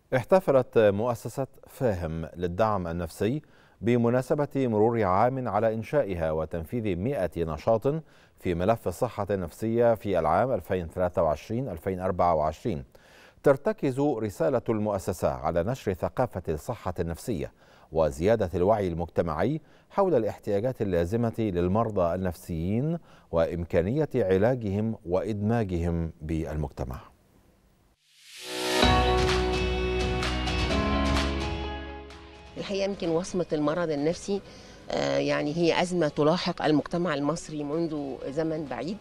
احتفلت مؤسسة فاهم للدعم النفسي بمناسبة مرور عام على إنشائها وتنفيذ 100 نشاط في ملف الصحة النفسية في العام 2023-2024 ترتكز رسالة المؤسسة على نشر ثقافة الصحة النفسية وزيادة الوعي المجتمعي حول الاحتياجات اللازمة للمرضى النفسيين وإمكانية علاجهم وإدماجهم بالمجتمع الحقيقه يمكن وصمه المرض النفسي يعني هي ازمه تلاحق المجتمع المصري منذ زمن بعيد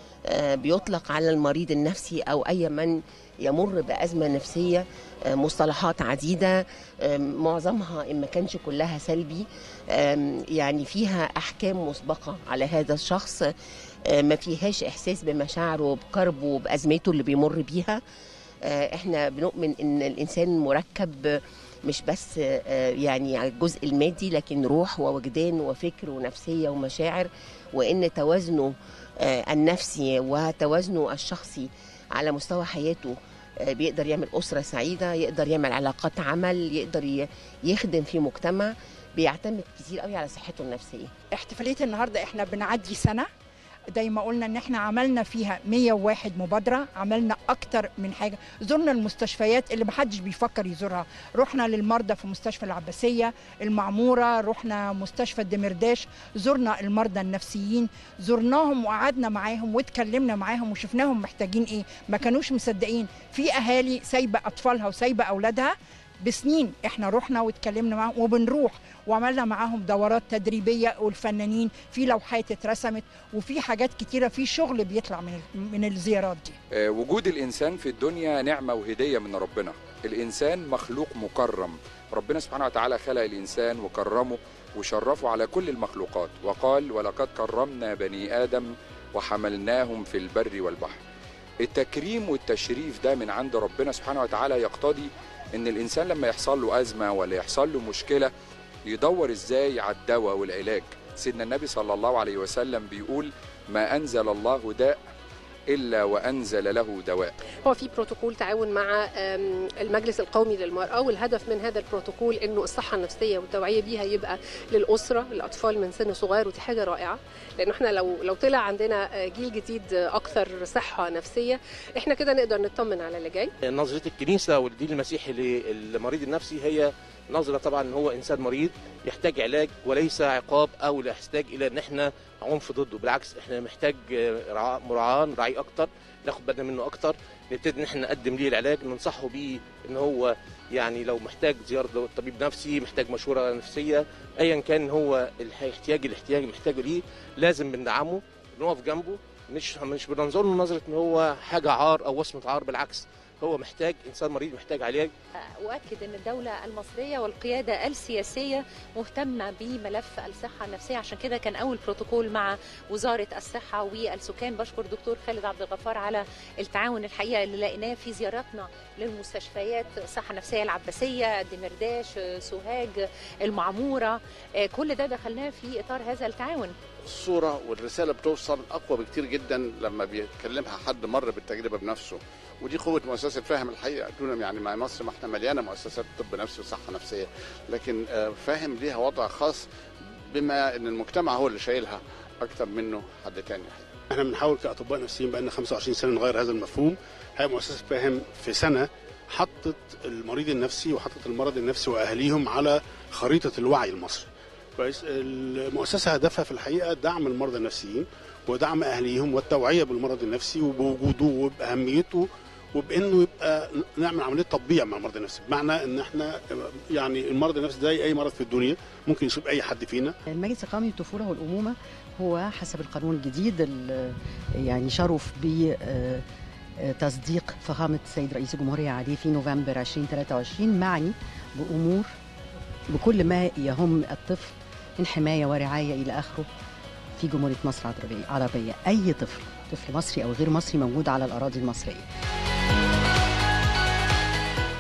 بيطلق على المريض النفسي او اي من يمر بازمه نفسيه مصطلحات عديده معظمها ان ما كانش كلها سلبي يعني فيها احكام مسبقه على هذا الشخص ما فيهاش احساس بمشاعره بكربه بازمته اللي بيمر بيها احنا بنؤمن ان الانسان مركب مش بس يعني على الجزء المادي لكن روح ووجدان وفكر ونفسيه ومشاعر وان توازنه النفسي وتوازنه الشخصي على مستوى حياته بيقدر يعمل أسرة سعيدة يقدر يعمل علاقات عمل يقدر يخدم في مجتمع بيعتمد كتير قوي على صحته النفسية احتفالية النهاردة احنا بنعدي سنة زي ما قلنا ان احنا عملنا فيها 101 مبادره عملنا اكتر من حاجه زرنا المستشفيات اللي محدش بيفكر يزورها رحنا للمرضى في مستشفى العباسيه المعموره رحنا مستشفى الدمرداش زرنا المرضى النفسيين زرناهم وقعدنا معاهم واتكلمنا معاهم وشفناهم محتاجين ايه ما كانوش مصدقين في اهالي سايبه اطفالها وسايبه اولادها بسنين احنا رحنا واتكلمنا معاهم وبنروح وعملنا معاهم دورات تدريبيه والفنانين في لوحات اترسمت وفي حاجات كتيره في شغل بيطلع من من الزيارات دي. وجود الانسان في الدنيا نعمه وهديه من ربنا. الانسان مخلوق مكرم، ربنا سبحانه وتعالى خلق الانسان وكرمه وشرفه على كل المخلوقات وقال ولقد كرمنا بني ادم وحملناهم في البر والبحر. التكريم والتشريف ده من عند ربنا سبحانه وتعالى يقتضي ان الانسان لما يحصل له ازمه ولا يحصل له مشكله يدور ازاي على الدواء والعلاج سيدنا النبي صلى الله عليه وسلم بيقول ما انزل الله داء الا وانزل له دواء هو في بروتوكول تعاون مع المجلس القومي للمراه والهدف من هذا البروتوكول انه الصحه النفسيه والتوعيه بيها يبقى للاسره الاطفال من سن صغير ودي حاجه رائعه لانه احنا لو لو طلع عندنا جيل جديد اكثر صحه نفسيه احنا كده نقدر نطمن على اللي جاي نظره الكنيسه والدين المسيحي للمريض النفسي هي نظره طبعا ان هو انسان مريض يحتاج علاج وليس عقاب او يحتاج الى ان احنا عنف ضده بالعكس احنا محتاج مراعاه نراعيه اكتر ناخد بالنا منه اكتر نبتدي ان احنا نقدم ليه العلاج ننصحه بيه ان هو يعني لو محتاج زياره طبيب نفسي محتاج مشوره نفسيه ايا كان هو الاحتياج الاحتياج محتاجه ليه لازم بندعمه بنقف جنبه مش مش بننظر له نظره ان هو حاجه عار او وصمه عار بالعكس هو محتاج انسان مريض محتاج علاج اؤكد ان الدوله المصريه والقياده السياسيه مهتمه بملف الصحه النفسيه عشان كده كان اول بروتوكول مع وزاره الصحه والسكان بشكر دكتور خالد عبد الغفار على التعاون الحقيقه اللي لقيناه في زياراتنا للمستشفيات الصحه النفسيه العباسيه دمرداش سوهاج المعموره كل ده دخلناه في اطار هذا التعاون الصوره والرساله بتوصل اقوى بكتير جدا لما بيتكلمها حد مر بالتجربه بنفسه ودي قوه مؤسسه فاهم الحقيقه دون يعني مع مصر ما احنا مليانه مؤسسات طب نفسي وصحه نفسيه لكن فاهم ليها وضع خاص بما ان المجتمع هو اللي شايلها اكتر منه حد تاني احنا بنحاول كاطباء نفسيين بقى لنا 25 سنه نغير هذا المفهوم هي مؤسسه فاهم في سنه حطت المريض النفسي وحطت المرض النفسي واهاليهم على خريطه الوعي المصري كويس المؤسسه هدفها في الحقيقه دعم المرضى النفسيين ودعم اهليهم والتوعيه بالمرض النفسي وبوجوده وباهميته وبانه يبقى نعمل عمليه تطبيع مع المرض النفسي بمعنى ان احنا يعني المرض النفسي زي اي مرض في الدنيا ممكن يصيب اي حد فينا المجلس القومي للطفوله والامومه هو حسب القانون الجديد يعني شرف ب تصديق فخامه السيد رئيس الجمهوريه عليه في نوفمبر 2023 معني بامور بكل ما يهم الطفل من حمايه ورعايه الى اخره في جمهوريه مصر العربيه عربيه اي طفل طفل مصري او غير مصري موجود على الاراضي المصريه